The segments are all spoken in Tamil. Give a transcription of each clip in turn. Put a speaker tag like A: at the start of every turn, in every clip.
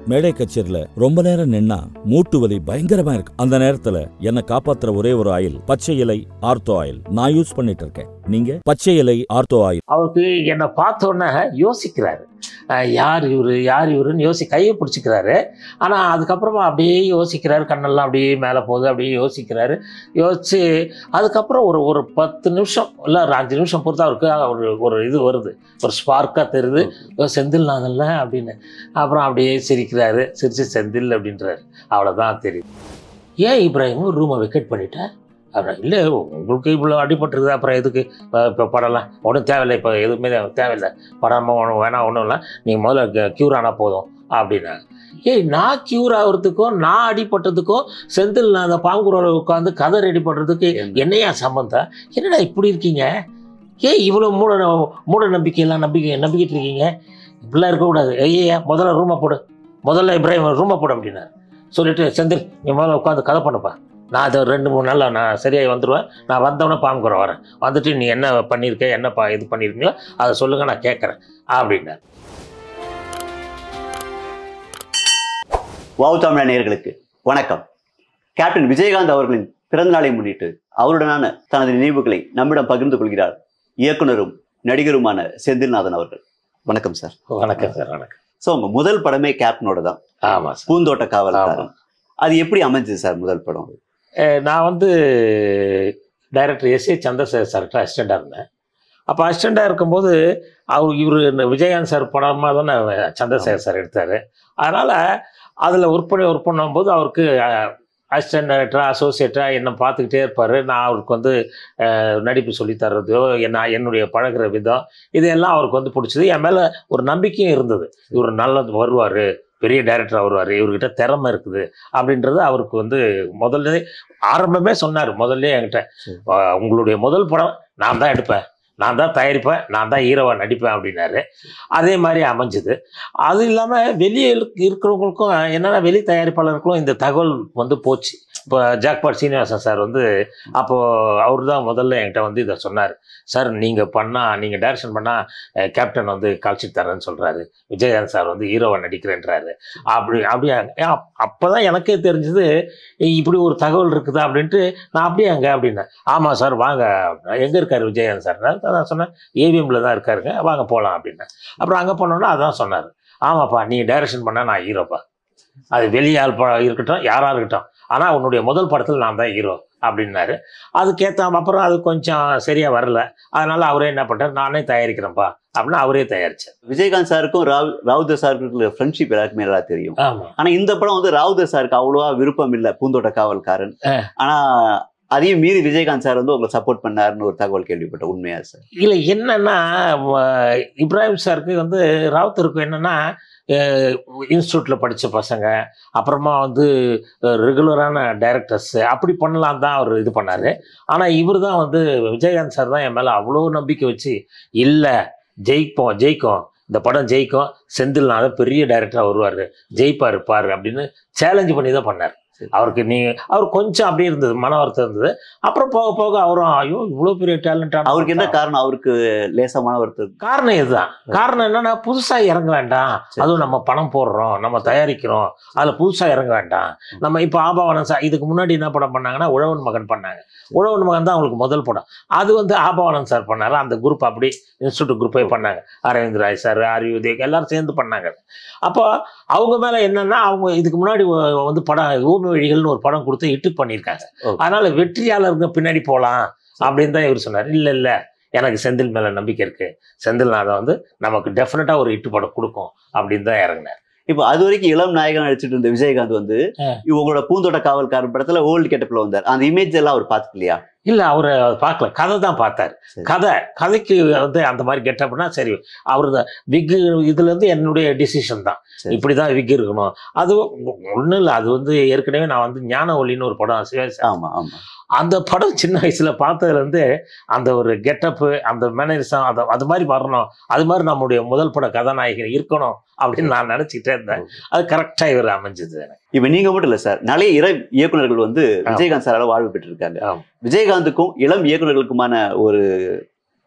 A: மேடை கச்சேரியில ரொம்ப நேரம் நின்னா மூட்டு வலி பயங்கரமா இருக்கு அந்த நேரத்துல என்ன காப்பாத்துற ஒரே ஒரு ஆயில் பச்சை இலை ஆர்த்தோ ஆயில் நான் யூஸ் பண்ணிட்டு இருக்கேன் நீங்க பச்சை இலை ஆர்த்தோ ஆயில்
B: அவருக்கு என்னை பார்த்த உடனே யோசிக்கிறாரு அஹ் யார் இவரு யார் இவருன்னு யோசி கையை பிடிச்சிக்கிறாரு ஆனால் அதுக்கப்புறமா அப்படியே யோசிக்கிறாரு கண்ணெல்லாம் அப்படியே மேலே போகுது அப்படியே யோசிக்கிறாரு யோசிச்சு அதுக்கப்புறம் ஒரு ஒரு பத்து நிமிஷம் இல்லை ஒரு அஞ்சு நிமிஷம் பொறுத்து அவருக்கு ஒரு ஒரு இது வருது ஒரு ஸ்பார்க்காக தெரியுது "ஓ, செந்தில் நாங்கள்ல அப்படின்னு அப்புறம் அப்படியே சிரிக்கிறாரு சிரிச்சு செந்தில் அப்படின்றாரு அவ்வளோதான் தெரியுது ஏன் இப்ராஹிம் ரூமை வெக்கேட் பண்ணிட்டேன் அப்புறம் இல்லை உங்களுக்கு இவ்வளோ அடிபட்டுருக்குது அப்புறம் எதுக்கு இப்போ படம்லாம் ஒன்றும் தேவையில்லை இப்போ எதுவுமே தேவையில்லை படமாக ஒன்றும் வேணாம் ஒன்றும் இல்லை நீங்கள் முதல்ல க்யூர் ஆனால் போதும் அப்படின்னாங்க ஏய் நான் க்யூர் ஆகிறதுக்கும் நான் அடிபட்டதுக்கும் செந்தில் நான் அந்த பாங்குரோட உட்காந்து கதை ரெடி பண்ணுறதுக்கு என்னையா சம்மந்தம் என்னடா இப்படி இருக்கீங்க ஏய் இவ்வளோ மூட மூட நம்பிக்கையெல்லாம் நம்பிக்கை நம்பிக்கிட்டு இருக்கீங்க இப்படிலாம் இருக்கக்கூடாது ஐயா முதல்ல ரூமை போடு முதல்ல இப்ராஹிம் ரூமை போடு அப்படின்னாரு சொல்லிட்டு செந்தில் நீ முதல்ல உட்காந்து கதை பண்ணுப்பா நான் அதை ரெண்டு மூணு நாளில் நான் சரியாகி வந்துடுவேன் நான் வந்தவொடனே பாங்குறோம் வரேன் வந்துட்டு நீ என்ன பண்ணியிருக்க என்ன பா இது பண்ணியிருக்கீங்களோ அதை சொல்லுங்கள் நான் கேட்குறேன் அப்படின்னாரு
C: வாவு தமிழ நேயர்களுக்கு வணக்கம் கேப்டன் விஜயகாந்த் அவர்களின் பிறந்த நாளை முன்னிட்டு அவருடனான தனது நினைவுகளை நம்மிடம் பகிர்ந்து கொள்கிறார் இயக்குனரும் நடிகருமான செந்தில்நாதன் அவர்கள் வணக்கம் சார்
B: வணக்கம் சார் வணக்கம்
C: ஸோ உங்க முதல் படமே கேப்டனோட தான்
B: ஆமாம் சார்
C: பூந்தோட்ட காவல்
B: ஆமா.
C: அது எப்படி அமைஞ்சது சார் முதல் படம்
B: அஹ் நான் வந்து டைரக்டர் எஸ் ஏ சந்திரசேகர் சார்கிட்ட அசிஸ்டண்டாக இருந்தேன் அப்போ அசிஸ்டண்டாக இருக்கும்போது அவர் இவர் விஜயகாந்த் சார் படமாக தானே சந்திரசேகர் சார் எடுத்தார் அதனால் அதில் ஒர்க் பண்ணி ஒர்க் பண்ணும்போது அவருக்கு அசிஸ்டன்ட் டைரக்டராக அசோசியேட்டாக என்னை பார்த்துக்கிட்டே இருப்பார் நான் அவருக்கு வந்து அஹ், நடிப்பு சொல்லித் தர்றதோ என்ன என்னுடைய பழகுற விதம் இதெல்லாம் அவருக்கு வந்து பிடிச்சது என் மேலே ஒரு நம்பிக்கையும் இருந்தது இவர் நல்லது வருவார் பெரிய டைரக்டர் வருவார் இவர்கிட்ட திறமை இருக்குது அப்படின்றது அவருக்கு வந்து முதல்ல ஆரம்பமே சொன்னார் முதல்ல என்கிட்ட
C: சரி.
B: "ஆ, உங்களுடைய முதல் படம் நான் தான் எடுப்பேன் நான் தான் தயாரிப்பேன் நான் தான் ஹீரோவா நடிப்பேன் அப்படின்னாரு அதே மாதிரி அமைஞ்சுது அது இல்லாமல் வெளியே இருக்- இருக்கிறவங்களுக்கும் என்னென்னா வெளி தயாரிப்பாளருக்கும் இந்த தகவல் வந்து போச்சு இப்போ ஜாக்பாட் சீனிவாசன் சார் வந்து அப்போது அவர் தான் முதல்ல என்கிட்ட வந்து இதை சொன்னார் சார் நீங்கள் பண்ணால் நீங்கள் டைரக்ஷன் பண்ணால் கேப்டன் வந்து கால்ஷீட் தரேன்னு சொல்கிறாரு விஜயகாந்த் சார் வந்து ஹீரோவை நடிக்கிறேன்றாரு அப்படி அப்படி அப்போ தான் எனக்கே தெரிஞ்சது இப்படி ஒரு தகவல் இருக்குதா அப்படின்ட்டு நான் அப்படியே அங்கே அப்படின்னேன் ஆமாம் சார் வாங்க எங்கே இருக்கார் விஜயகாந்த் சார் நான் சொன்னேன் ஏவிஎம்ல தான் இருக்காருங்க வாங்க போகலாம் அப்படின்னேன் அப்புறம் அங்கே போனோன்னா அதான் சொன்னார் ஆமாப்பா நீ டைரக்ஷன் பண்ணால் நான் ஹீரோப்பா அது வெளியால் ப இருக்கட்டும் யாராக இருக்கட்டும் ஆனால் உன்னுடைய முதல் படத்தில் நான் தான் ஹீரோ அப்படின்னாரு அதுக்கேற்ற அப்புறம் அது கொஞ்சம் சரியாக வரல அதனால அவரே என்ன பண்ணிட்டார் நானே தயாரிக்கிறேன்ப்பா அப்படின்னு அவரே தயாரிச்சார்
C: விஜயகாந்த் சாருக்கும் ராவ் ராவுதர் சாருக்கும் இருக்கிற ஃப்ரெண்ட்ஷிப் எல்லாருக்குமே நல்லா தெரியும்
B: ஆமாம்
C: ஆனா இந்த படம் வந்து ராவுதர் சாருக்கு அவ்வளவா விருப்பம் இல்லை பூந்தோட்ட காவல்காரன்
B: ஆ.
C: ஆனா அதையும் மீறி விஜயகாந்த் சார் வந்து உங்களை சப்போர்ட் பண்ணாருன்னு ஒரு தகவல் கேள்விப்பட்டேன் உண்மையா சார்
B: இல்லை என்னன்னா வ- இப்ராஹிம் சாருக்கு வந்து ராவுத்தருக்கு என்னன்னா இன்ஸ்டியூட்டில் படித்த பசங்க அப்புறமா வந்து ரெகுலரான டைரக்டர்ஸ் அப்படி பண்ணலாம் தான் அவர் இது பண்ணார் ஆனால் இவர் தான் வந்து விஜயகாந்த் சார் தான் என் மேலே அவ்வளோ நம்பிக்கை வச்சு இல்லை ஜெயிப்போம் ஜெயிக்கும் இந்த படம் ஜெயிக்கும் செந்தில்நாதன் பெரிய டைரக்டராக வருவார் ஜெயிப்பார் பாரு அப்படின்னு சேலஞ்சு பண்ணி தான் பண்ணார்
C: சரி.
B: அவருக்கு நீ அவர் கொஞ்சம் அப்படியே இருந்தது மன வருத்தம் இருந்தது அப்புறம் போக போக அவரும் ஐயோ இவ்வளோ பெரிய டேலண்டான
C: அவருக்கு என்ன காரணம் அவருக்கு லேசமான ஒருத்தர்
B: காரணம் இதுதான் காரணம் என்னன்னா புதுசா இறங்க வேண்டாம்
C: சரி.
B: அதுவும் நம்ம பணம் போடுறோம் நம்ம தயாரிக்கிறோம் அதுல புதுசா இறங்க வேண்டாம் நம்ம இப்ப ஆபாவனம் சார் இதுக்கு முன்னாடி என்ன படம் பண்ணாங்கன்னா உழவன் மகன் பண்ணாங்க உழவன் மகன் தான் அவங்களுக்கு முதல் படம் அது வந்து ஆபாவனம் சார் பண்ணாரு அந்த குரூப் அப்படி இன்ஸ்டியூட் குரூப்பே பண்ணாங்க அரவிந்த் ராய் சார் ஆர் யுதேக் எல்லாரும் சேர்ந்து பண்ணாங்க அப்போ அவங்க மேல என்னன்னா அவங்க இதுக்கு முன்னாடி வ- வந்து படம் ஊமை வழிகள்னு ஒரு படம் கொடுத்து ஹிட்டு பண்ணியிருக்காங்க
C: Okay.
B: அதனால வெற்றியாளருக்கு பின்னாடி போகலாம் அப்படின்னு தான் இவர் சொன்னார் இல்லை இல்லை எனக்கு செந்தில் மேல நம்பிக்கை இருக்கு செந்தில்நாதன் வந்து நமக்கு டெஃபினட்டா ஒரு ஹிட் படம் கொடுக்கும் அப்படின்னு தான் இறங்கினார்
C: இப்போ அது வரைக்கும் இளம் நாயகன் நடிச்சிட்டு இருந்த விஜயகாந்த் வந்து
B: ஆ.
C: உங்களோட பூந்தோட்ட காவல்காரன் படத்துல ஓல்டு கெட்டப்ல வந்தார் அந்த இமேஜ் எல்லாம் அவர் பார்த்துக்கலையா
B: இல்ல அவரு பார்க்கல கதை தான் பார்த்தாரு
C: சரி.
B: கதை கதைக்கு வந்து அந்த மாதிரி கெட்டப்னா சரி அவர் தான் விக் இதுல இருந்து என்னுடைய டிசிஷன் தான்
C: சரி.
B: இப்படிதான் விக் இருக்கணும் அது ஒண்ணும் இல்லை அது வந்து ஏற்கனவே நான் வந்து ஞான ஒளின்னு ஒரு படம் சிவாஜி
C: ஆமா ஆமா
B: அந்த படம் சின்ன வயசுல பார்த்ததுலேருந்து அந்த ஒரு கெட்டப்பு அந்த மேனரிசம் அது அது மாதிரி வரணும் அது மாதிரி நம்முடைய முதல் பட கதாநாயகன் இருக்கணும் அப்படின்னு நான் நினச்சிக்கிட்டே இருந்தேன் அது கரெக்டாக இவர் அமைஞ்சது எனக்கு
C: இப்ப நீங்க மட்டும் இல்ல சார் நிறைய இறை இயக்குனர்கள் வந்து விஜயகாந்த் சாரால வாழ்வு பெற்றிருக்காங்க
B: ஆமா.
C: விஜயகாந்துக்கும் இளம் இயக்குனர்களுக்குமான ஒரு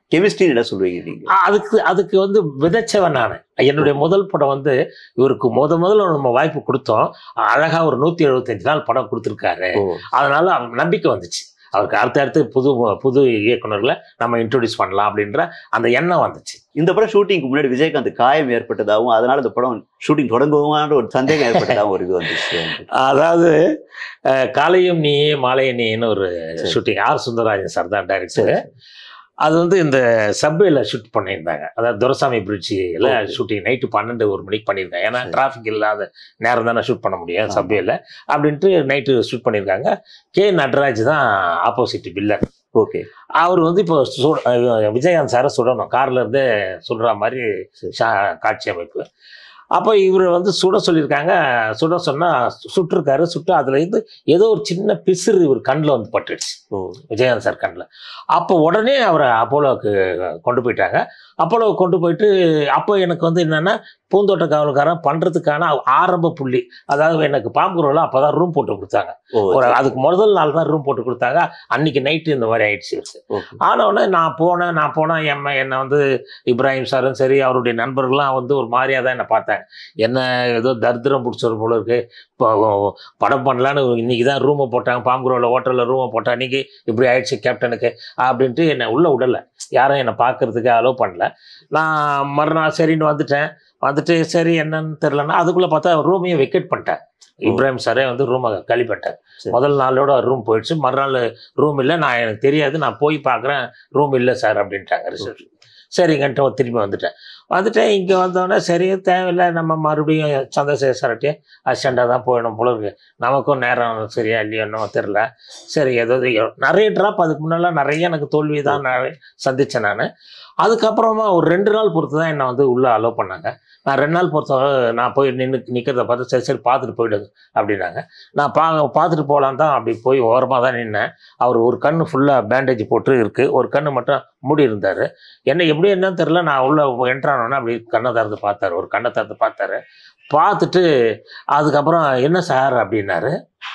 C: கெமிஸ்ட்ரின்னு என்ன சொல்லுவீங்க நீங்க
B: ஆ, அதுக்கு அதுக்கு வந்து விதைச்சவன் நான் என்னுடைய முதல் படம் வந்து இவருக்கு முத முதல்ல நம்ம வாய்ப்பு கொடுத்தோம் அழகா ஒரு நூத்தி எழுபத்தஞ்சு நாள் படம் கொடுத்துருக்காரு
C: ஓ
B: அதனால அவருக்கு நம்பிக்கை வந்துச்சு அவருக்கு அடுத்த அடுத்து புது புது இயக்குனர்களை நம்ம இன்ட்ரோடியூஸ் பண்ணலாம் அப்படின்ற அந்த எண்ணம் வந்துச்சு
C: இந்த படம் ஷூட்டிங்க்கு முன்னாடி விஜயகாந்த் காயம் ஏற்பட்டதாகவும் அதனால இந்த படம் ஷூட்டிங் தொடங்குவோமான ஒரு சந்தேகம் ஏற்பட்டதாகவும் ஒரு இது வந்துச்சு
B: அதாவது அஹ், காலையும் நீயே மாலையும் நீன்னு ஒரு
C: சரி.
B: ஷூட்டிங் ஆர் சுந்தரராஜன் சார் தான் டைரக்டர்
C: சரி
B: அது வந்து இந்த சப்வேல ஷூட் பண்ணியிருந்தாங்க அதாவது துரசாமி பிரிட்ஜில்
C: Okay.
B: ஷூட்டிங் நைட்டு பன்னெண்டு ஒரு மணிக்கு பண்ணியிருக்காங்க ஏன்னா
C: சரி.
B: டிராஃபிக் இல்லாத நேரம் தானே ஷூட் பண்ண முடியும்
C: ஆமா.
B: சப்வேல அப்படின்ட்டு நைட்டு ஷூட் பண்ணியிருக்காங்க கே நடராஜ் தான் ஆப்போசிட் வில்லர்
C: ஓகே
B: அவர் வந்து இப்போ சு- அஹ் விஜயகாந்த் சாரை சுடணும் கார்ல இருந்தே சுடுற மாதிரி
C: சரி.
B: ஷா- காட்சி அமைப்பு அப்போ இவர் வந்து சுட சொல்லியிருக்காங்க சுட சொன்னால் சுட்டிருக்காரு சுட்டு அதுல இருந்து ஏதோ ஒரு சின்ன பிசுறு இவர் கண்ணில் வந்து பட்டுடுச்சு
C: ஓ
B: விஜயகாந்த் சார் கண்ணில் அப்போ உடனே அவரை அப்போலோவுக்கு கொண்டு போயிட்டாங்க அப்போலோ கொண்டு போயிட்டு அப்போ எனக்கு வந்து என்னன்னா பூந்தோட்ட காவல்காரன் பண்ணுறதுக்கான ஆரம்ப புள்ளி அதாவது எனக்கு பாம்புக்குறவில் அப்போ தான் ரூம் போட்டு கொடுத்தாங்க
C: ஓ
B: ஒரு அதுக்கு முதல் நாள் தான் ரூம் போட்டு கொடுத்தாங்க அன்னைக்கு நைட்டு இந்த மாதிரி ஆயிடுச்சு இவருக்கு.
C: ஓகே
B: ஆனவுடனே நான் போனேன் நான் போனேன் என் என்னை வந்து இப்ராஹிம் சாரும் சரி அவருடைய நண்பர்கள்லாம் வந்து ஒரு மாதிரியாக தான் என்னை பார்த்தாங்க என்ன ஏதோ தரித்திரம் பிடிச்சவர் போல இருக்கு இப்போ படம் பண்ணலான்னு இன்னைக்கு தான் ரூமை போட்டாங்க பாம்புரோவில் ஹோட்டலில் ரூமை போட்டா அன்னைக்கு இப்படி ஆயிடுச்சு கேப்டனுக்கு அப்படின்ட்டு என்னை உள்ளே விடலை யாரும் என்னை பார்க்கறதுக்கு அலோவ் பண்ணல நான் மறுநாள் சரின்னு வந்துட்டேன் வந்துட்டு சரி என்னன்னு தெரிலன்னா அதுக்குள்ளே பார்த்தா ரூமையும் வெக்கேட் பண்ணிட்டேன் இப்ராஹிம் சாரே வந்து ரூமை காலி பண்ணிட்டார்
C: சரி.
B: முதல் நாளோட ரூம் போயிடுச்சு மறுநாள் ரூம் இல்லை நான் எனக்கு தெரியாது நான் போய் பார்க்குறேன் ரூம் இல்லை சார் அப்படின்ட்டாங்க ரிசப்ஷன் சரிங்கன்ட்டு திரும்பி வந்துட்டேன் வந்துட்டேன் இங்கே வந்தோடனே சரி தேவையில்லை நம்ம மறுபடியும் சந்திரசேகர் சார்ட்டே அசிஸ்டண்டாக தான் போயிடணும் போல இருக்கு நமக்கும் நேரம் சரியா இல்லையோன்னு தெரில சரி ஏதோ நிறைய ட்ராப் அதுக்கு முன்னெல்லாம் நிறைய எனக்கு தோல்வி தான் நிறைய சந்தித்தேன் நான் அதுக்கப்புறமா ஒரு ரெண்டு நாள் பொறுத்து தான் என்னை வந்து உள்ளே அலோவ் பண்ணாங்க நான் ரெண்டு நாள் பொறுத்த நான் போய் நின்று நிற்கிறத பார்த்து சரி சரி பார்த்துட்டு போயிடுங்க அப்படின்னாங்க நான் பா பார்த்துட்டு போகலான் தான் அப்படி போய் ஓரமாக தான் நின்னேன் அவர் ஒரு கண்ணு ஃபுல்லாக பேண்டேஜ் போட்டு இருக்குது ஒரு கண்ணு மட்டும் மூடி இருந்தார் என்ன எப்படி என்னன்னு தெரில நான் உள்ளே என்ட்ரானோன்னே அப்படி கண்ணை திறந்து பார்த்தாரு ஒரு கண்ணை திறந்து பார்த்தாரு பார்த்துட்டு அதுக்கப்புறம் என்ன சார் அப்படின்னாரு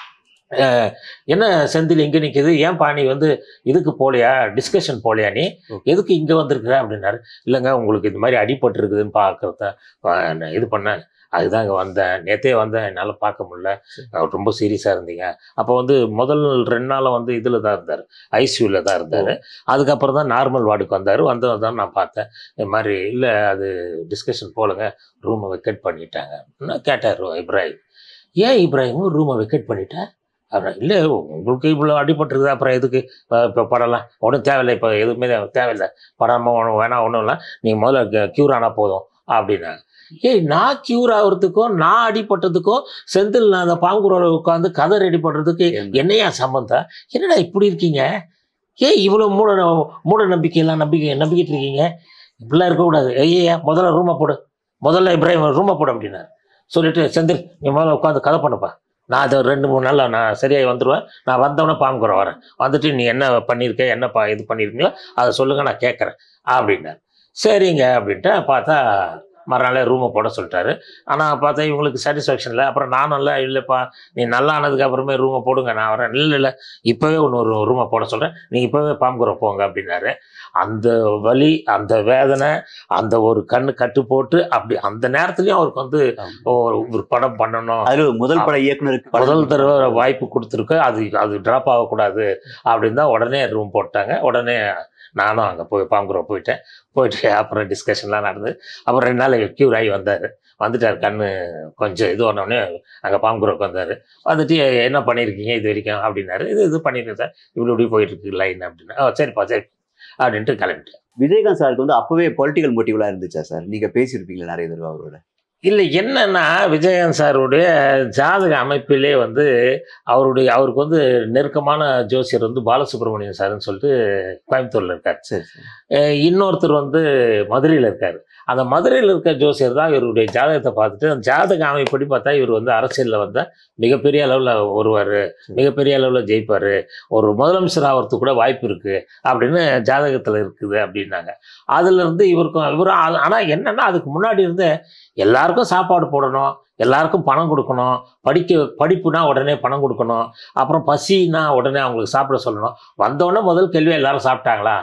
B: அஹ், என்ன செந்தில் இங்கே நிற்கிது ஏன்பா நீ வந்து இதுக்கு போலையா டிஸ்கஷன் போலையா நீ எதுக்கு இங்கே வந்திருக்கிற அப்படின்னாரு இல்லைங்க உங்களுக்கு இந்த மாதிரி அடிபட்டிருக்குதுன்னு பார்க்கறத இது பண்ணேன் அதுதான் இங்கே வந்தேன் நேத்தே வந்தேன் என்னால் பார்க்க முடியல அவர் ரொம்ப சீரியஸாக இருந்தீங்க அப்போ வந்து முதல் ரெண்டு நாளும் வந்து இதில் தான் இருந்தார் ஐசியூவில் தான் இருந்தார் அதுக்கப்புறம் தான் நார்மல் வார்டுக்கு வந்தார் வந்தவர் தான் நான் பார்த்தேன் இந்த மாதிரி இல்லை அது டிஸ்கஷன் போலங்க ரூமை வெக்கேட் பண்ணிட்டாங்க நான் கேட்டார் இப்ராஹிம் ஏன் இப்ராஹிம் ரூமை வெக்கேட் பண்ணிட்டேன் அப்புறம் இல்லை உங்களுக்கு இவ்வளோ அடிபட்டிருக்குது அப்புறம் எதுக்கு இப்போ படம்லாம் ஒன்றும் தேவையில்லை இப்போ எதுவுமே தேவையில்லை படமாக ஒன்றும் வேணாம் ஒன்றும் இல்லை நீங்கள் முதல்ல க்யூர் ஆனால் போதும் அப்படின்னாங்க ஏய் நான் க்யூர் ஆகுறதுக்கும் நான் அடிபட்டதுக்கும் செந்தில் நான் அந்த பாங்குரோட உட்காந்து கதை ரெடி பண்ணுறதுக்கு என்னையா சம்பந்தம் என்னடா இப்படி இருக்கீங்க ஏன் இவ்வளோ மூட மூட நம்பிக்கையெல்லாம் நம்பிக்கை நம்பிக்கிட்டு இருக்கீங்க இப்படிலாம் இருக்கக்கூடாது ஐயா முதல்ல ரூமை போடு முதல்ல இப்ராஹிம் ரூமை போடு அப்படின்னாரு சொல்லிட்டு செந்தில் நீ முதல்ல உட்காந்து கதை பண்ணுப்பா நான் அதை ரெண்டு மூணு நாளில் நான் சரியாகி வந்துடுவேன் நான் வந்தவொடனே பாம்புக்குறம் வரேன் வந்துட்டு நீ என்ன பண்ணியிருக்க என்ன பா இது பண்ணியிருக்கீங்களோ அதை சொல்லுங்கள் நான் கேட்குறேன் அப்படின்னாரு சரிங்க அப்படின்ட்டு பார்த்தா மறுநாளே ரூமை போட சொல்லிட்டாரு ஆனால் பார்த்தா இவங்களுக்கு சாட்டிஸ்ஃபேக்ஷன் இல்லை அப்புறம் நானும் இல்லை இல்லைப்பா நீ நல்லா ஆனதுக்கு அப்புறமே ரூமை போடுங்க நான் வரேன் இல்லை இல்லை இப்போவே ஒன்று ஒரு ரூமை போட சொல்கிறேன் நீங்கள் இப்போவே பாம்புக்குறம் போங்க அப்படின்னாரு அந்த வலி அந்த வேதனை அந்த ஒரு கண்ணு கட்டு போட்டு அப்படி அந்த நேரத்துலையும் அவருக்கு வந்து ஒரு ஒரு படம் பண்ணணும்
C: அதுல முதல் பட இயக்குனருக்கு படம்
B: முதல் தடவை வாய்ப்பு கொடுத்துருக்கு அது அது ட்ராப் ஆகக்கூடாது அப்படின்னு தான் உடனே ரூம் போட்டாங்க உடனே நானும் அங்கே போய் பாங்குறோம் போயிட்டேன் போயிட்டு அப்புறம் டிஸ்கஷன்லாம் நடந்து அப்புறம் ரெண்டு நாள் க்யூர் ஆகி வந்தார் வந்துட்டார் கண்ணு கொஞ்சம் இது ஒன்றோடனே அங்கே பாங்குறோக்கு வந்தார் வந்துட்டு என்ன பண்ணியிருக்கீங்க இது வரைக்கும் அப்படின்னாரு இது இது பண்ணியிருக்கேன் சார் இப்படி இப்படி போயிட்டு இருக்கு லைன் அப்படின்னா "ஆ, சரிப்பா சரி அப்படின்ட்டு கிளம்பிட்டேன்
C: விஜயகாந்த் சாருக்கு வந்து அப்பவே பொலிட்டிக்கல் மோட்டிவ்லாம் இருந்துச்சா சார் நீங்க பேசியிருப்பீங்களா நிறைய தடவை அவரோட
B: இல்லை என்னன்னா விஜயகாந்த் சாருடைய ஜாதக அமைப்பிலே வந்து அவருடைய அவருக்கு வந்து நெருக்கமான ஜோசியர் வந்து பாலசுப்ரமணியன் சார்னு சொல்லிட்டு கோயம்புத்தூர்ல இருக்கார்
C: சரி சரி
B: அஹ் இன்னொருத்தர் வந்து மதுரையில் இருக்கார் அந்த மதுரையில் இருக்க ஜோசியர் தான் இவருடைய ஜாதகத்தை பார்த்துட்டு அந்த ஜாதக அமைப்படி பார்த்தா இவர் வந்து அரசியலில் வந்தால் மிகப்பெரிய அளவில் வருவார் மிகப்பெரிய அளவில் ஜெயிப்பார் ஒரு முதலமைச்சர் ஆகிறதுக்கு கூட வாய்ப்பு இருக்குது அப்படின்னு ஜாதகத்தில் இருக்குது அப்படின்னாங்க அதுல இருந்து இவருக்கும் இவரும் ஆனால் என்னன்னா அதுக்கு முன்னாடி இருந்தே எல்லாருக்கும் சாப்பாடு போடணும் எல்லாருக்கும் பணம் கொடுக்கணும் படிக்க படிப்புனா உடனே பணம் கொடுக்கணும் அப்புறம் பசினா உடனே அவங்களுக்கு சாப்பிட சொல்லணும் வந்தோடனே முதல் கேள்வி எல்லாரும் சாப்பிட்டாங்களா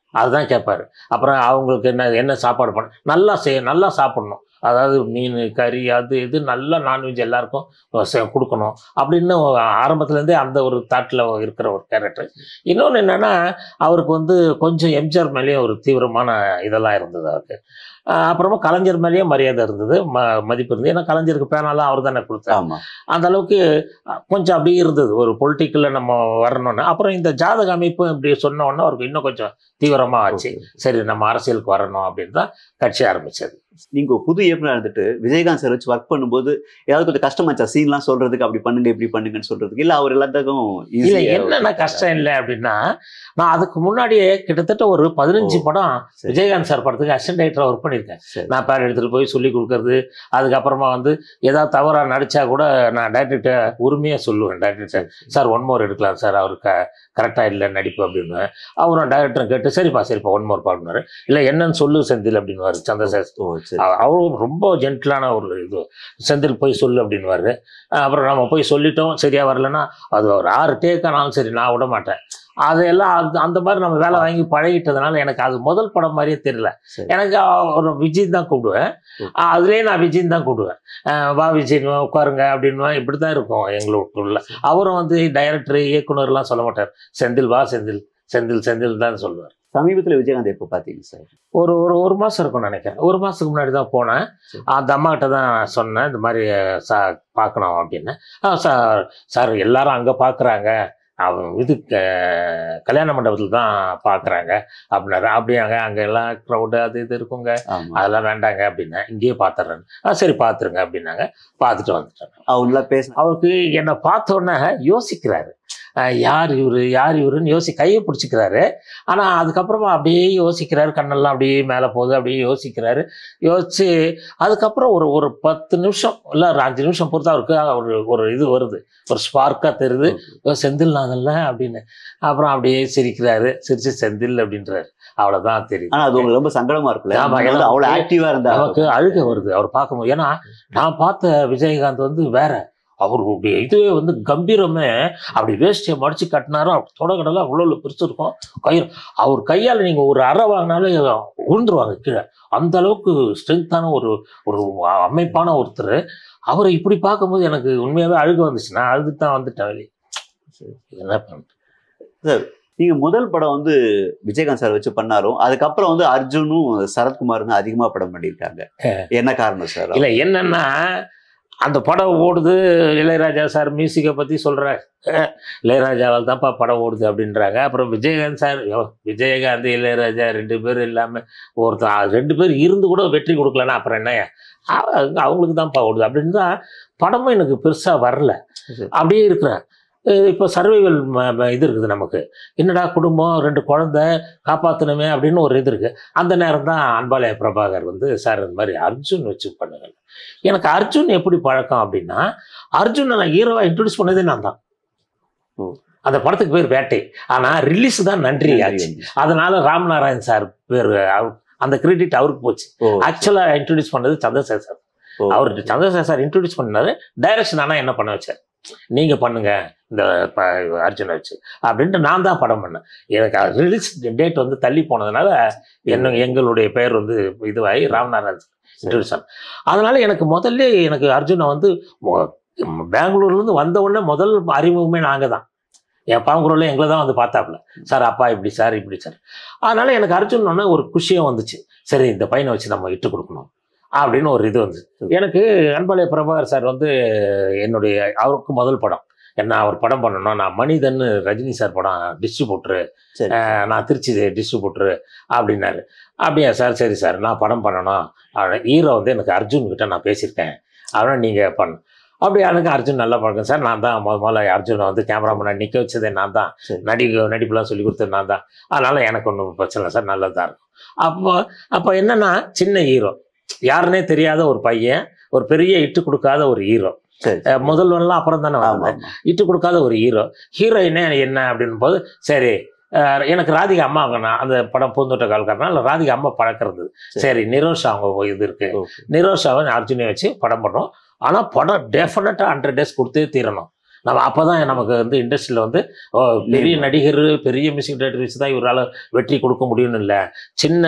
B: அதுதான் கேட்பாரு அப்புறம் அவங்களுக்கு என்ன என்ன சாப்பாடு பண்ண நல்லா செய்ய நல்லா சாப்பிடணும் அதாவது மீன் கறி அது இது நல்லா நான்வெஜ் எல்லாருக்கும் செ- கொடுக்கணும் அப்படின்னு ஆரம்பத்துலேருந்தே அந்த ஒரு தாட்டில் இருக்கிற ஒரு கேரக்டர் இன்னொன்று என்னென்னா அவருக்கு வந்து கொஞ்சம் எம்ஜிஆர் மேலேயும் ஒரு தீவிரமான இதெல்லாம் இருந்தது அவருக்கு ஆஹ் அப்புறமா கலைஞர் மேலேயும் மரியாதை இருந்தது ம மதிப்பு இருந்தது ஏன்னா கலைஞருக்கு பேனாலாம் அவர் தானே கொடுத்தார்
C: ஆமா
B: அந்த அளவுக்கு அஹ், கொஞ்சம் அப்படியே இருந்தது ஒரு பொலிட்டிக்கலில் நம்ம வரணும்னு அப்புறம் இந்த ஜாதக அமைப்பு இப்படி சொன்ன உடனே அவருக்கு இன்னும் கொஞ்சம் தீவிரமாக ஆச்சு சரி நம்ம அரசியலுக்கு வரணும் அப்படின்னு தான் கட்சி ஆரம்பிச்சது
C: நீங்க ஒரு புது இயக்குனர் இருந்துட்டு விஜயகாந்த் சார் வச்சு ஒர்க் பண்ணும்போது ஏதாவது கொஞ்சம் கஷ்டமாச்சா சீன்லாம் சொல்றதுக்கு அப்படி பண்ணுங்க இப்படி பண்ணுங்கன்னு சொல்றதுக்கு இல்ல அவர் எல்லாத்துக்கும்
B: இல்ல
C: easy-ஆ
B: என்னென்ன கஷ்டம் இல்லை அப்படின்னா நான் அதுக்கு முன்னாடியே கிட்டத்தட்ட ஒரு பதினஞ்சு
C: ஓ,
B: படம்
C: சரி.
B: விஜயகாந்த் சார் படத்துக்கு அசிஸ்டன்ட் டைரக்டர் ஒர்க் பண்ணியிருக்கேன்
C: சரி.
B: நான் பேர் எடுத்துகிட்டு போய் சொல்லி கொடுக்கறது அதுக்கப்புறமா வந்து ஏதாவது தவறாக நடிச்சா கூட நான் டேரக்டர்கிட்ட உரிமையாக சொல்லுவேன் டேரக்டர் சார் ஒன் மோர் எடுக்கலாம் சார் அவர் க கரெக்டாக இல்லை நடிப்பு அப்படின்னு அவரும் டேரக்டர் கேட்டு சரிப்பா சரிப்பா ஒன் மோர் பாடினாரு இல்லை என்னன்னு சொல்லு செந்தில் அப்படின்னுவாரு சந்திரசேகர்
C: ஓ சரி
B: அவ- அவரும் ரொம்ப ஜென்டிலான ஒரு இது செந்தில் போய் சொல்லு அப்படின்னுவாரு அஹ் அப்புறம் நம்ம போய் சொல்லிட்டோம் சரியா வரலன்னா அது ஒரு ஆறு டேக் ஆனாலும் சரி நான் விட மாட்டேன் அதெல்லாம் அந்த அந்த மாதிரி நம்ம வேலை வாங்கி பழகிட்டதுனால எனக்கு அது முதல் படம் மாதிரியே தெரியல
C: சரி.
B: எனக்கு அஹ், ஒரு விஜய் தான் கூப்பிடுவேன்
C: ஓகே.
B: அஹ் அதுலயே நான் விஜய் தான் கூப்பிடுவேன் அஹ் வா விஜய் உட்காருங்க அப்படின்னு இப்படி தான் இருக்கும் எங்களுக்குள்ள அவரும் வந்து டைரக்டர் இயக்குனர்லாம் சொல்ல மாட்டார் செந்தில் வா செந்தில் செந்தில் செந்தில் தான் சொல்லுவார்
C: சமீபத்துல விஜயகாந்த் எப்போ பாத்தீங்க சார்
B: ஒரு ஒரு ஒரு மாதம் இருக்கும்னு நினைக்கிறேன் ஒரு மாதத்துக்கு முன்னாடி தான் போனேன்
C: சரி.
B: அந்த அம்மா கிட்ட தான் சொன்னேன் இந்த மாதிரி சார் பார்க்கணும் அப்படின்னு ஆ சார் சார் எல்லாரும் அங்கே பார்க்குறாங்க அவன் இது க- கல்யாண மண்டபத்தில் தான் பார்க்குறாங்க அப்படின்னாரு அப்படியாங்க அங்கே எல்லாம் க்ரௌடு அது இது இருக்குங்க
C: ஆமா
B: அதெல்லாம் வேண்டாங்க அப்படின்னேன் இங்கேயே பார்த்துட்றேன் ஆ சரி பார்த்துருங்க அப்படின்னாங்க பார்த்துட்டு வந்துட்டேன்
C: அவங்கள பேச
B: அவருக்கு என்னை பார்த்த உடனே யோசிக்கிறாரு அஹ் யார் இவரு யார் இவருன்னு யோசி கையை பிடிச்சிக்கிறாரு ஆனால் அதுக்கப்புறமா அப்படியே யோசிக்கிறாரு கண்ணெல்லாம் அப்படியே மேலே போகுது அப்படியே யோசிக்கிறாரு யோசிச்சு அதுக்கப்புறம் ஒரு ஒரு பத்து நிமிஷம் இல்லை ஒரு அஞ்சு நிமிஷம் பொறுத்து அவருக்கு ஒரு ஒரு இது வருது ஒரு ஸ்பார்க்காக தெரியுது "ஓ, செந்தில் நாங்கள்ல அப்படின்னு அப்புறம் அப்படியே சிரிக்கிறாரு சிரிச்சு செந்தில் அப்படின்றாரு அவ்வளோதான் தெரியுது
C: ஆனா அது உங்களுக்கு ரொம்ப சங்கடமா இருக்குல்ல
B: ஆமா,
C: நீங்க வந்து
B: ஏன்னா
C: அவ்வளவு ஆக்டிவா இருந்தா
B: நமக்கு அழுக வருது அவர் பார்க்கும்போது ஏன்னா நான் பார்த்த விஜயகாந்த் வந்து வேற அவருடைய இதுவே வந்து கம்பீரமே அப்படி வேஷ்டியை மடிச்சு கட்டினாரும் அவர் தொடக்கடலாம் அவ்வளோ பெருசு இருக்கும் கயிறு அவர் கையால் நீங்கள் ஒரு அறை வாங்கினாலே விழுந்துருவாங்க கீழே அந்த அளவுக்கு ஸ்ட்ரென்த்தான ஒரு ஒரு அமைப்பான ஒருத்தர் அவரை இப்படி பார்க்கும்போது எனக்கு உண்மையாகவே அழுக வந்துச்சு நான் அழுது தான் வந்துட்டேன் வெளியே என்ன பண்ண
C: நீங்க முதல் படம் வந்து விஜயகாந்த் சார் வச்சு பண்ணாரும் அதுக்கப்புறம் வந்து அர்ஜுனும் சரத்குமாரும் அதிகமா படம் பண்ணியிருக்காங்க என்ன காரணம் சார்
B: இல்லை என்னன்னா அந்த படம் ஓடுது இளையராஜா சார் மியூசிக்கை பற்றி சொல்கிறாங்க இளையராஜாவால் தான்ப்பா படம் ஓடுது அப்படின்றாங்க அப்புறம் விஜயகாந்த் சார் யோ, விஜயகாந்த் இளையராஜா ரெண்டு பேரும் இல்லாமல் ஒருத்தர் அ, ரெண்டு பேர் இருந்து கூட வெற்றி கொடுக்கலன்னா அப்புறம் என்ன அவ- அவங்களுக்கு தான்ப்பா ஓடுது அப்படின்னு தான் படமும் எனக்கு பெருசாக வரல
C: சரி.
B: அப்படியே இருக்கிறேன் அஹ் இப்போ சர்வைவல் இது இருக்குது நமக்கு என்னடா குடும்பம் ரெண்டு குழந்தை காப்பாற்றணுமே அப்படின்னு ஒரு இது இருக்குது அந்த நேரம் தான் அன்பாலய பிரபாகர் வந்து சார் இந்த மாதிரி அர்ஜுன் வச்சு பண்ணுங்க எனக்கு அர்ஜுன் எப்படி பழக்கம் அப்படின்னா அர்ஜுனை நான் ஹீரோவாக இன்ட்ரடியூஸ் பண்ணதே நான் தான்
C: ஓ.
B: அந்த படத்துக்கு பேர் வேட்டை ஆனால் ரிலீஸ் தான் நன்றி ஆச்சு அதனால ராம்நாராயண் சார் பேர் அவர் அந்த கிரெடிட் அவருக்கு போச்சு
C: ஓ,
B: ஆக்சுவலாக இன்ட்ரடியூஸ் பண்ணது சந்திரசேகர் சார்
C: ஓ,
B: அவர் சந்திரசேகர் சார் இன்ட்ரடியூஸ் பண்ணாரு டைரக்ஷன் ஆனால் என்ன பண்ண வச்சார் நீங்க பண்ணுங்க இந்த ப- அர்ஜுனை வச்சு அப்படின்ட்டு நான் தான் படம் பண்ணேன் எனக்கு ரிலீஸ் டேட் வந்து தள்ளி போனதுனால என்ன எங்களுடைய பெயர் வந்து இதுவாகி ராம்நாராயண் இன்ட்ரடியூஸ் ஆன அதனால எனக்கு முதல்ல எனக்கு அர்ஜுனை வந்து மொ- பெங்களூர்லேருந்து வந்த உடனே முதல் அறிமுகமே நாங்கள் தான் என் பாங்குரோல எங்களை தான் வந்து பார்த்தாப்புல சார் அப்பா இப்படி சார் இப்படி சார் அதனால எனக்கு அர்ஜுன் உடனே ஒரு குஷியும் வந்துச்சு சரி இந்த பையனை வச்சு நம்ம இட்டு கொடுக்கணும் அப்படின்னு ஒரு இது வந்து எனக்கு அன்பாளைய பிரபாகர் சார் வந்து என்னுடைய அவருக்கு முதல் படம் என்ன அவர் படம் பண்ணணும் நான் மனிதன் ரஜினி சார் படம் டிஸ்ட்ரிபியூட்ரு
C: சரி.
B: நான் திருச்சி டிஸ்ட்ரிபியூட்ரு அப்படின்னாரு அப்படியா சார் சரி சார் நான் படம் பண்ணணும் ஹீரோ வந்து எனக்கு அர்ஜுன் கிட்ட நான் பேசியிருக்கேன் அதனால் நீங்கள் பண்ண அப்படி எனக்கு அர்ஜுன் நல்லா பழக்கம் சார் நான் தான் முத முதல்ல அர்ஜுனை வந்து கேமரா முன்னாடி நிற்க வச்சதே நான் தான்
C: சரி.
B: நடிக்க நடிப்புலாம் சொல்லி கொடுத்தது நான் தான் அதனால் எனக்கு ஒன்றும் பிரச்சனை இல்லை சார் நல்லதாக இருக்கும் அப்போ அப்போ என்னன்னா சின்ன ஹீரோ யாருன்னே தெரியாத ஒரு பையன் ஒரு பெரிய இட்டு கொடுக்காத ஒரு ஹீரோ
C: சரி
B: அஹ் முதல்வன்லாம் அப்புறம் தானே
C: ஆமா
B: வந்தது
C: ஆமா.
B: இட்டு கொடுக்காத ஒரு ஹீரோ ஹீரோயினே என்ன அப்படின் போது சரி அஹ் எனக்கு ராதிகா அம்மா அவங்க நான் அந்த படம் பூந்தோட்ட கால்காரனால ராதிகா அம்மா பழக்கிறது
C: சரி.
B: சரி நிரோஷ் அவங்க இது இருக்கு
C: ஓகே.
B: நிரோஷாவை அர்ஜுனை வச்சு படம் பண்ணோம் ஆனால் படம் டெஃபினட்டாக ஹண்ட்ரட் டேஸ் கொடுத்தே தீரணும் நம்ம அப்போ தான் நமக்கு வந்து இண்டஸ்ட்ரியில் வந்து ஓ, பெரிய நடிகர் பெரிய மியூசிக் டைரக்டர் வச்சு தான் இவரால் வெற்றி கொடுக்க முடியும்னு இல்லை சின்ன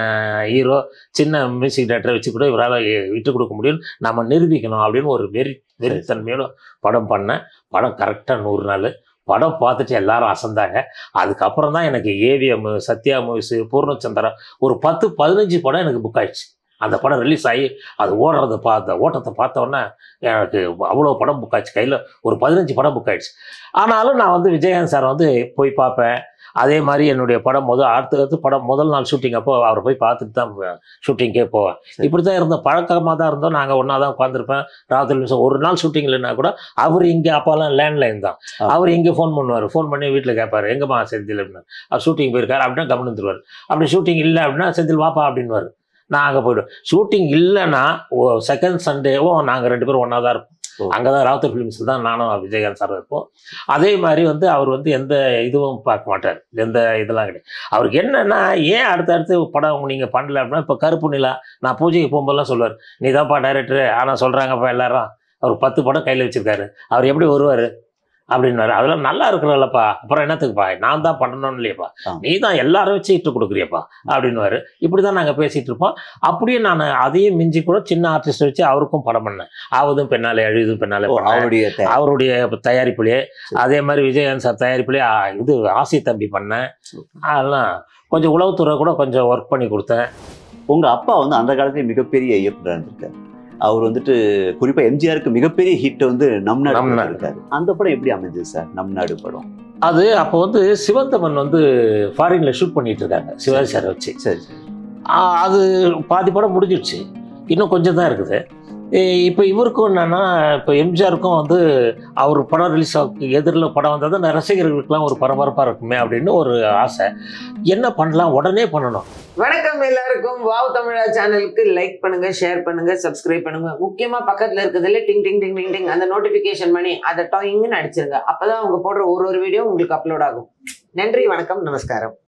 B: ஹீரோ சின்ன மியூசிக் டைரக்டரை வச்சு கூட இவரால் விட்டு கொடுக்க முடியும் நம்ம நிரூபிக்கணும் அப்படின்னு ஒரு வெறி வெறித்தன்மையோட படம் பண்ணேன் படம் கரெக்டாக நூறு நாள் படம் பார்த்துட்டு எல்லாரும் அசந்தாங்க அதுக்கப்புறம் தான் எனக்கு ஏவிஎம் சத்யா மூவிஸ் பூர்ணச்சந்திரா ஒரு பத்து பதினஞ்சு படம் எனக்கு புக் ஆயிடுச்சு அந்த படம் ரிலீஸ் ஆகி அது ஓடுறத பார்த்த ஓட்டத்தை பார்த்த உடனே எனக்கு அவ்வளோ படம் புக் ஆச்சு கையில் ஒரு பதினஞ்சு படம் புக் ஆயிடுச்சு ஆனாலும் நான் வந்து விஜயகாந்த் சார் வந்து போய் பார்ப்பேன் அதே மாதிரி என்னுடைய படம் முதல் அடுத்த அடுத்து படம் முதல் நாள் ஷூட்டிங் அப்போ அவரை போய் பார்த்துட்டு தான் ஷூட்டிங்கே போவேன்
C: சரி.
B: இப்படி தான் இருந்தோம் பழக்கமாக தான் இருந்தோம் நாங்கள் ஒன்றா தான் உட்காந்துருப்பேன் ராத்திரி நிமிஷம் ஒரு நாள் ஷூட்டிங் இல்லைன்னா கூட அவர் இங்கே அப்போல்லாம் லேண்ட்லைன் தான்
C: ஆ.
B: அவர் இங்கே ஃபோன் பண்ணுவார் ஃபோன் பண்ணி வீட்டில் கேட்பாரு எங்கம்மா செந்தில் அப்படின்னு அவர் ஷூட்டிங் போயிருக்காரு அப்படின்னா கவனம் தருவார் அப்படி ஷூட்டிங் இல்லை அப்படின்னா செந்தில் வாப்பா அப்படின்னுவார் நான் அங்கே போய்டுவேன் ஷூட்டிங் இல்லைன்னா செகண்ட் சண்டேவும் நாங்கள் ரெண்டு பேரும் ஒன்றா தான் இருப்போம்
C: ஓ.
B: அங்கே தான் ராவுத்தர் ஃபிலிம்ஸில் தான் நானும் விஜயகாந்த் சார் இருப்போம் அதே மாதிரி வந்து அவர் வந்து எந்த இதுவும் பார்க்க மாட்டார் எந்த இதெல்லாம் கிடையாது அவருக்கு என்னன்னா ஏன் அடுத்தடுத்து படம் நீங்கள் பண்ணல அப்படின்னா இப்போ கருப்பு நிலா நான் பூஜைக்கு போகும்போதெல்லாம் சொல்லுவார் நீ தான்ப்பா டைரக்டரு ஆனால் சொல்கிறாங்கப்பா எல்லாரும் அவர் பத்து படம் கையில் வச்சிருக்காரு அவர் எப்படி வருவார் அப்படின்னாரு அதெல்லாம் நல்லா இருக்கிறல்லப்பா அப்புறம் என்னத்துக்குப்பா நான் தான் பண்ணணும்னு இல்லையப்பா
C: ஆ.
B: நீ தான் எல்லாரும் வச்சு இட்டு கொடுக்குறியப்பா அப்படின்னுவாரு இப்படி தான் நாங்கள் பேசிகிட்டு இருப்போம் அப்படியே நான் அதையும் மிஞ்சி கூட சின்ன ஆர்டிஸ்ட் வச்சு அவருக்கும் படம் பண்ணேன் ஆவதும் பெண்ணாலே அழுதும் பெண்ணாலே
C: ஓ,
B: பண்ணேன்
C: அவருடைய தே-
B: அவருடைய தயாரிப்புலேயே அதே மாதிரி விஜயகாந்த் சார் தயாரிப்புலேயே ஆ, இது ஆசி தம்பி பண்ணேன் அதெல்லாம் கொஞ்சம் உளவுத்துறை கூட கொஞ்சம் ஒர்க் பண்ணி கொடுத்தேன்
C: உங்க அப்பா வந்து அந்த காலத்துல மிகப்பெரிய இயக்குனர் இருந்திருக்காரு அவர் வந்துட்டு குறிப்பா எம்ஜிஆருக்கு மிகப்பெரிய ஹிட் வந்து நம் நாடு
B: நம்
C: படம்
B: நாடு.
C: இருக்காரு அந்த படம் எப்படி அமைஞ்சது சார் நம் நாடு படம்
B: அது அப்போ வந்து சிவந்தமன் வந்து ஃபாரின்ல ஷூட் பண்ணிட்டு இருக்காங்க சிவாஜி சாரை வச்சு
C: சரி சரி.
B: ஆ, அது பாதி படம் முடிஞ்சிடுச்சு இன்னும் கொஞ்சம் தான் இருக்குது இப்போ இவருக்கும் என்னன்னா இப்போ எம்ஜிஆருக்கும் வந்து அவர் படம் ரிலீஸ் எதிரில் படம் வந்தால் தான் ரசிகர்களுக்கெல்லாம் ஒரு பரபரப்பாக இருக்குமே அப்படின்னு ஒரு ஆசை என்ன பண்ணலாம் உடனே பண்ணணும்
D: வணக்கம் எல்லாருக்கும் வாவ் தமிழா சேனலுக்கு லைக் பண்ணுங்க ஷேர் பண்ணுங்க சப்ஸ்கிரைப் பண்ணுங்க முக்கியமா பக்கத்துல இருக்கிறதுல டிங் டிங் டிங் டிங் டிங் அந்த நோட்டிபிகேஷன் பண்ணி அதை டாயிங்னு அடிச்சிருங்க அப்பதான் அவங்க போடுற ஒரு ஒரு வீடியோ உங்களுக்கு அப்லோட் ஆகும் நன்றி வணக்கம் நமஸ்காரம்